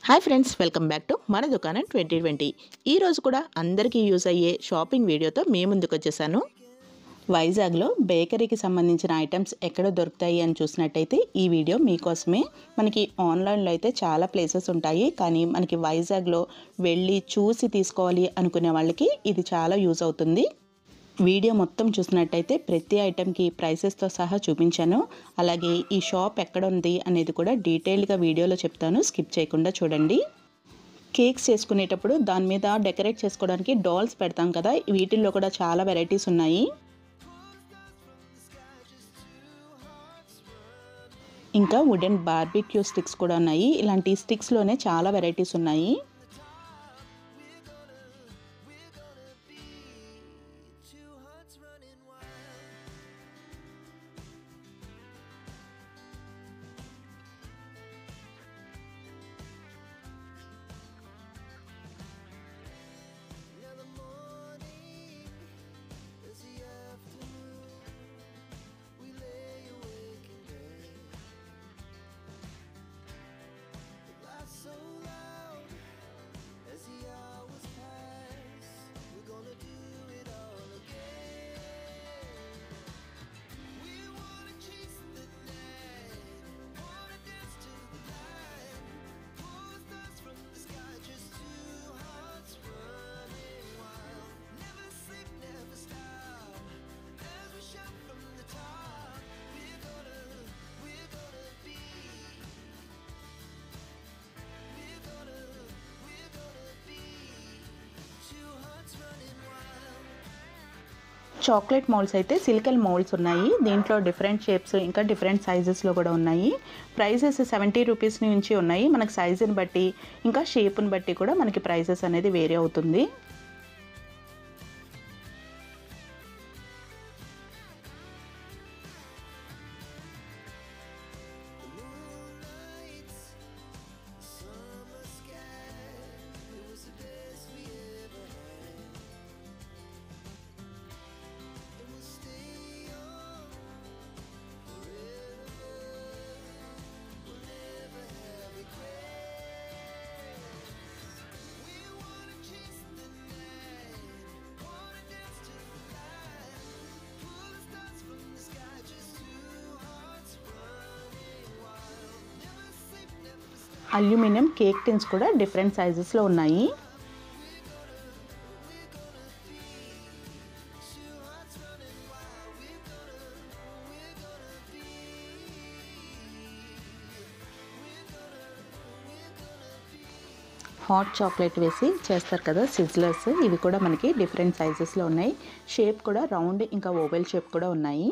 Hi friends welcome back to మన దుకాణం twenty twenty ఈరోజు కూడా అందరికీ యూజ్ అయ్యే షాపింగ్ వీడియోతో మీ ముందుకు వచ్చేసాను వైజాగ్లో బేకరీకి సంబంధించిన ఐటమ్స్ ఎక్కడ దొరుకుతాయి అని చూసినట్టయితే ఈ వీడియో మీకోసమే మనకి ఆన్లైన్లో అయితే చాలా ప్లేసెస్ ఉంటాయి కానీ మనకి వైజాగ్లో వెళ్ళి చూసి తీసుకోవాలి అనుకునే వాళ్ళకి ఇది చాలా యూజ్ అవుతుంది వీడియో మొత్తం చూసినట్టయితే ప్రతి ఐటెంకి ప్రైసెస్తో సహా చూపించాను అలాగే ఈ షాప్ ఎక్కడ ఉంది అనేది కూడా డీటెయిల్గా వీడియోలో చెప్తాను స్కిప్ చేయకుండా చూడండి కేక్స్ చేసుకునేటప్పుడు దాని మీద డెకరేట్ చేసుకోవడానికి డాల్స్ పెడతాం కదా వీటిల్లో కూడా చాలా వెరైటీస్ ఉన్నాయి ఇంకా వుడెన్ బార్బిక్యూ స్టిక్స్ కూడా ఉన్నాయి ఇలాంటి స్టిక్స్లోనే చాలా వెరైటీస్ ఉన్నాయి చాక్లెట్ మౌల్స్ అయితే సిలికల్ మౌల్స్ ఉన్నాయి దీంట్లో డిఫరెంట్ షేప్స్ ఇంకా డిఫరెంట్ సైజెస్లో కూడా ఉన్నాయి ప్రైజెస్ సెవెంటీ రూపీస్ నుంచి ఉన్నాయి మనకి సైజుని బట్టి ఇంకా షేప్ని బట్టి కూడా మనకి ప్రైజెస్ అనేది వేరే అవుతుంది అల్యూమినియం కేక్ టిన్స్ కూడా డిఫరెంట్ సైజెస్లో ఉన్నాయి హాట్ చాక్లెట్ వేసి చేస్తారు కదా సిజ్లర్స్ ఇవి కూడా మనకి డిఫరెంట్ సైజెస్లో ఉన్నాయి షేప్ కూడా రౌండ్ ఇంకా ఓవెల్ షేప్ కూడా ఉన్నాయి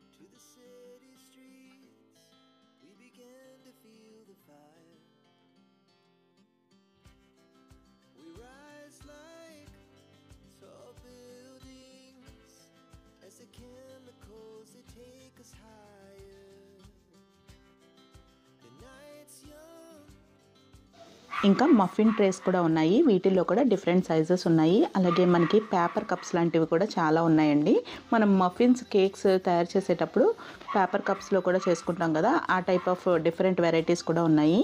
ఇంకా మఫిన్ ట్రేస్ కూడా ఉన్నాయి వీటిల్లో కూడా డిఫరెంట్ సైజెస్ ఉన్నాయి అలాగే మనకి పేపర్ కప్స్ లాంటివి కూడా చాలా ఉన్నాయండి మనం మఫిన్స్ కేక్స్ తయారు చేసేటప్పుడు పేపర్ కప్స్లో కూడా చేసుకుంటాం కదా ఆ టైప్ ఆఫ్ డిఫరెంట్ వెరైటీస్ కూడా ఉన్నాయి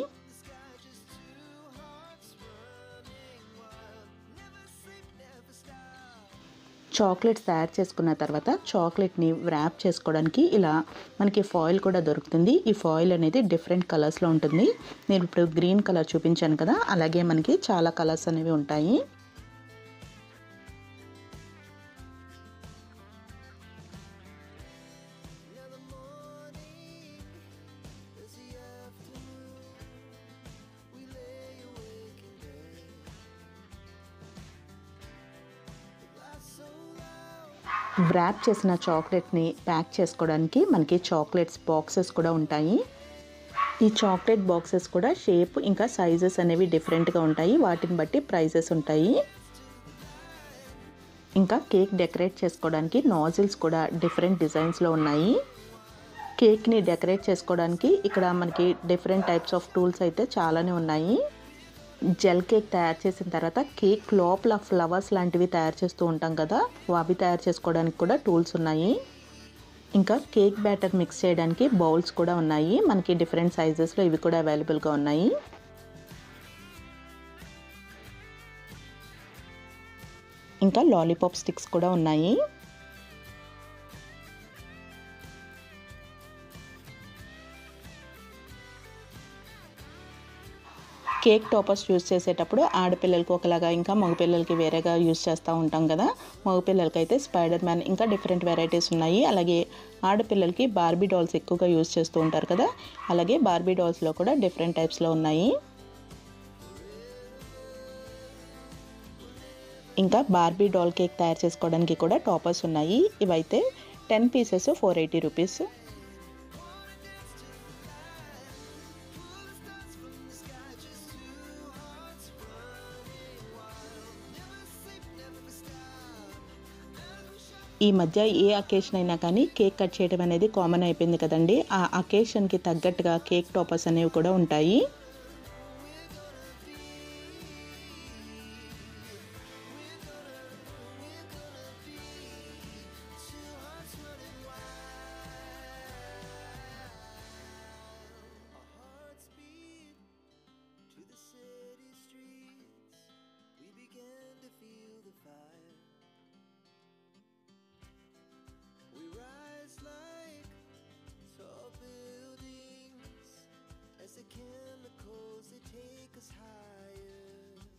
చాక్లెట్స్ తయారు చేసుకున్న తర్వాత చాక్లెట్ని వ్రాప్ చేసుకోవడానికి ఇలా మనకి ఫాయిల్ కూడా దొరుకుతుంది ఈ ఫాయిల్ అనేది డిఫరెంట్ కలర్స్లో ఉంటుంది నేను ఇప్పుడు గ్రీన్ కలర్ చూపించాను కదా అలాగే మనకి చాలా కలర్స్ అనేవి ఉంటాయి వ్రాప్ చేసిన చాక్లెట్ని ప్యాక్ చేసుకోవడానికి మనకి చాక్లెట్స్ బాక్సెస్ కూడా ఉంటాయి ఈ చాక్లెట్ బాక్సెస్ కూడా షేప్ ఇంకా సైజెస్ అనేవి డిఫరెంట్గా ఉంటాయి వాటిని బట్టి ప్రైజెస్ ఉంటాయి ఇంకా కేక్ డెకరేట్ చేసుకోవడానికి నాజిల్స్ కూడా డిఫరెంట్ డిజైన్స్లో ఉన్నాయి కేక్ని డెకరేట్ చేసుకోవడానికి ఇక్కడ మనకి డిఫరెంట్ టైప్స్ ఆఫ్ టూల్స్ అయితే చాలానే ఉన్నాయి జెల్ కేక్ తయారు చేసిన తర్వాత కేక్ లోపల ఫ్లవర్స్ లాంటివి తయారు చేస్తూ ఉంటాం కదా అవి తయారు చేసుకోవడానికి కూడా టూల్స్ ఉన్నాయి ఇంకా కేక్ బ్యాటర్ మిక్స్ చేయడానికి బౌల్స్ కూడా ఉన్నాయి మనకి డిఫరెంట్ సైజెస్లో ఇవి కూడా అవైలబుల్గా ఉన్నాయి ఇంకా లాలీపాప్ స్టిక్స్ కూడా ఉన్నాయి కేక్ టాపర్స్ యూస్ చేసేటప్పుడు ఆడపిల్లలకి ఒకలాగా ఇంకా మగపిల్లలకి వేరేగా యూస్ చేస్తూ ఉంటాం కదా మగపిల్లలకి అయితే స్పైడర్ మ్యాన్ ఇంకా డిఫరెంట్ వెరైటీస్ ఉన్నాయి అలాగే ఆడపిల్లలకి బార్బీ డాల్స్ ఎక్కువగా యూస్ చేస్తూ ఉంటారు కదా అలాగే బార్బీ డాల్స్లో కూడా డిఫరెంట్ టైప్స్లో ఉన్నాయి ఇంకా బార్బీ డాల్ కేక్ తయారు చేసుకోవడానికి కూడా టాపర్స్ ఉన్నాయి ఇవైతే ten pieces four eighty rupees ఈ మధ్య ఏ అకేషన్ అయినా కానీ కేక్ కట్ చేయడం అనేది కామన్ అయిపోయింది కదండి ఆ అకేషన్కి తగ్గట్టుగా కేక్ టాపర్స్ అనేవి కూడా ఉంటాయి to the city streets, we began to feel the fire. We rise like tall buildings as the chemicals they take us higher.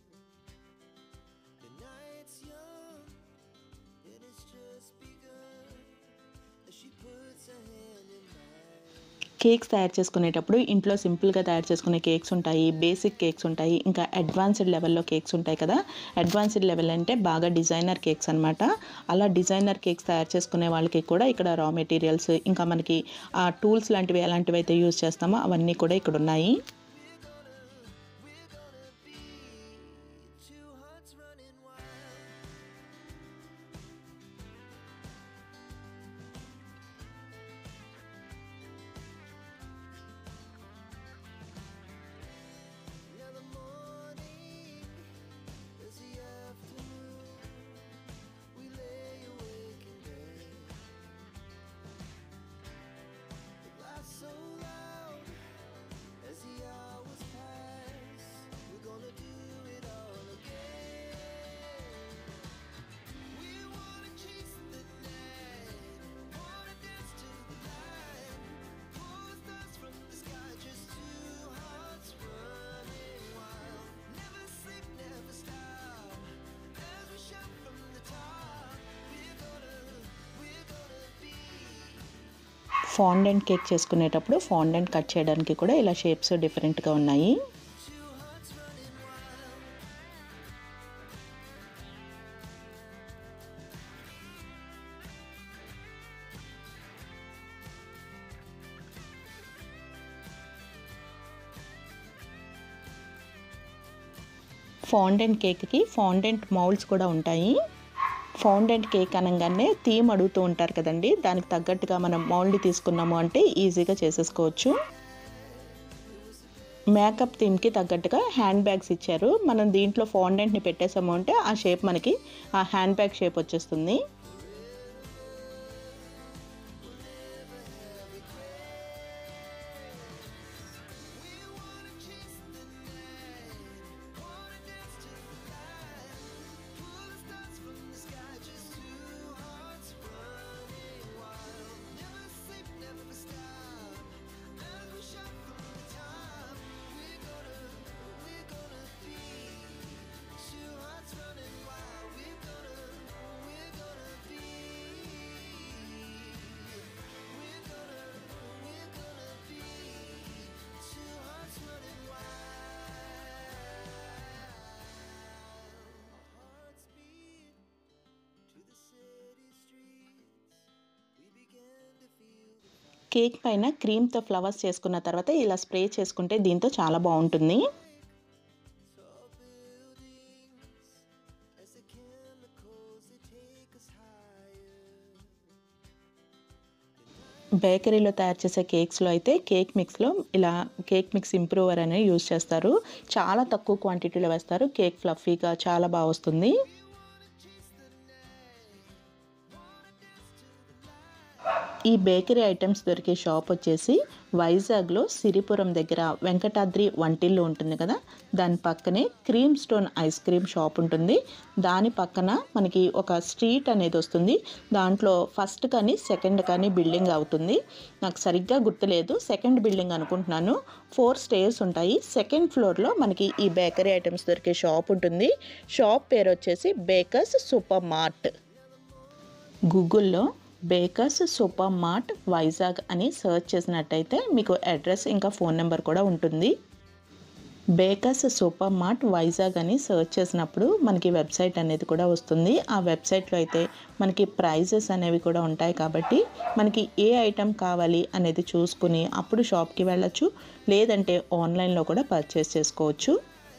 The night's young, and it's just begun as she puts her hand in mine. Cakes తయారు చేసుకునేటప్పుడు ఇంట్లో సింపుల్గా తయారు చేసుకునే cakes ఉంటాయి basic cakes ఉంటాయి ఇంకా advanced లెవెల్లో కేక్స్ ఉంటాయి కదా అడ్వాన్స్డ్ లెవెల్ అంటే బాగా డిజైనర్ కేక్స్ అనమాట అలా డిజైనర్ కేక్స్ తయారు చేసుకునే వాళ్ళకి కూడా ఇక్కడ రా మెటీరియల్స్ ఇంకా మనకి ఆ టూల్స్ లాంటివి ఎలాంటివి అయితే యూజ్ చేస్తామో అవన్నీ కూడా ఇక్కడ ఉన్నాయి Two hearts running wild. Now the morning is the afternoon. We lay awake in bed. The laughs so loud as the hours pass. We're gonna do it all again. We wanna chase the night, wanna dance to the light. Pull the stars from the sky, just two hearts running wild. Never sleep, never stop. As we shout from the top, we're gonna, we're gonna be. Fondant cake చేసుకునేటప్పుడు fondant cut చేయడానికి కూడా ఇలా shapes డిఫరెంట్గా ఉన్నాయి Two hearts running wild. Fondant కేక్కి fondant moulds కూడా ఉంటాయి fondant cake అనగానే థీమ్ అడుగుతూ ఉంటారు కదండి దానికి తగ్గట్టుగా మనం మౌల్డ్ తీసుకున్నాము అంటే ఈజీగా చేసేసుకోవచ్చు మేకప్ థీమ్కి తగ్గట్టుగా హ్యాండ్ బ్యాగ్స్ ఇచ్చారు మనం దీంట్లో ఫౌండెంట్ని పెట్టేసాము అంటే ఆ షేప్ మనకి ఆ హ్యాండ్ బ్యాగ్ షేప్ వచ్చేస్తుంది Hearts beat to the city streets. We began to feel the fire. Cake పైన క్రీమ్తో ఫ్లవర్స్ చేసుకున్న తర్వాత ఇలా స్ప్రే చేసుకుంటే దీంతో చాలా బాగుంటుంది Tall buildings as the chemicals they take us higher. బేకరీలో తయారు చేసే కేక్స్లో అయితే కేక్ మిక్స్లో ఇలా కేక్ మిక్స్ ఇంప్రూవర్ అనేది యూజ్ చేస్తారు చాలా తక్కువ క్వాంటిటీలో వేస్తారు కేక్ ఫ్లఫీగా చాలా బాగా వస్తుంది Chase the night, wanna dance to the light. ఈ బేకరీ ఐటమ్స్ దొరికే షాప్ వచ్చేసి వైజాగ్లో సిరిపురం దగ్గర వెంకటాద్రి వంటిల్లు ఉంటుంది కదా దాని పక్కనే Cream Stone ice cream shop ఉంటుంది దాని పక్కన మనకి ఒక స్ట్రీట్ అనేది వస్తుంది దాంట్లో ఫస్ట్ కానీ సెకండ్ కానీ బిల్డింగ్ అవుతుంది నాకు సరిగ్గా గుర్తులేదు సెకండ్ బిల్డింగ్ అనుకుంటున్నాను ఫోర్ స్టేర్స్ ఉంటాయి సెకండ్ ఫ్లోర్లో మనకి ఈ బేకరీ ఐటమ్స్ దొరికే షాప్ ఉంటుంది షాప్ పేరు వచ్చేసి బేకర్స్ సూపర్ మార్ట్ గూగుల్లో బేకర్స్ సూపర్ మార్ట్ వైజాగ్ అని సెర్చ్ చేసినట్టయితే మీకు అడ్రస్ ఇంకా ఫోన్ నెంబర్ కూడా ఉంటుంది బేకర్స్ సూపర్ మార్ట్ వైజాగ్ అని సెర్చ్ చేసినప్పుడు మనకి వెబ్సైట్ అనేది కూడా వస్తుంది ఆ వెబ్సైట్లో అయితే మనకి ప్రైజెస్ అనేవి కూడా ఉంటాయి కాబట్టి మనకి ఏ ఐటెం కావాలి అనేది చూసుకుని అప్పుడు షాప్కి వెళ్ళొచ్చు లేదంటే ఆన్లైన్లో కూడా పర్చేస్ చేసుకోవచ్చు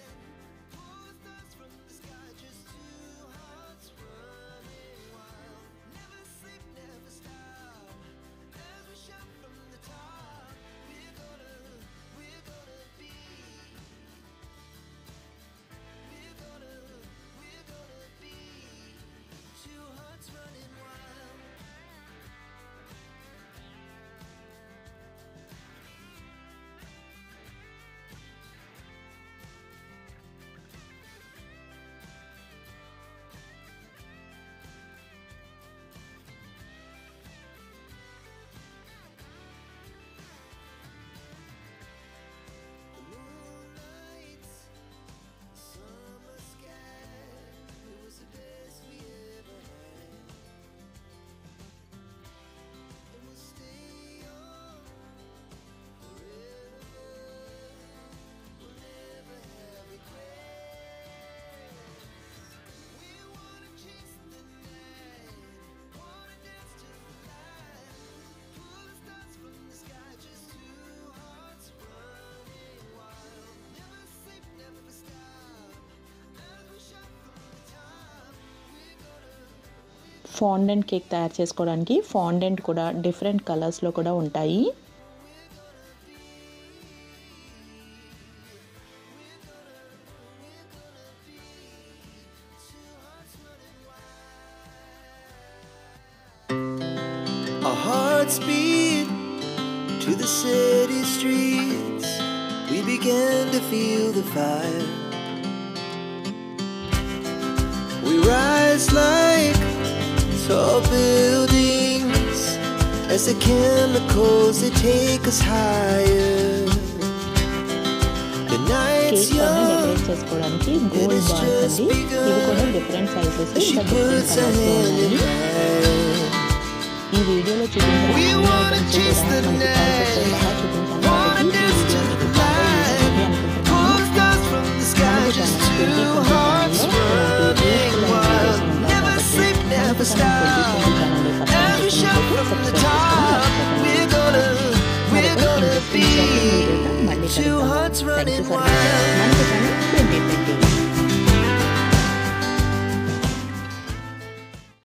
ఫాండెంట్ కేక్ తయారు చేసుకోవడానికి ఫాండెంట్ కూడా డిఫరెంట్ కలర్స్లో కూడా ఉంటాయి Our hearts beat to the city streets. We began to feel the fire. We rise like tall buildings as the chemicals they take us higher. The night's cake అన్ని young decorate చేసుకోవడానికి gold balls అండి ఇవి కూడా different sizes as she ఇంకా different puts her కలర్స్లో hand in ఉన్నాయి mine. ఈ వీడియోలో చూపించిన We అన్ని wanna ఐటమ్స్ chase కూడా the మనకి ప్రైసెస్ night. సహా చూపించాను Wanna కాబట్టి ఈ dance to వీడియో the మీకు బాగా యూజ్ light. అవుతుంది అనుకుంటున్నాను Pull stars from the sky, మనకు just channel two twenty hearts running wild. Never sleep, never stop. As we shout from the top, we're gonna, we're gonna be two hearts running wild.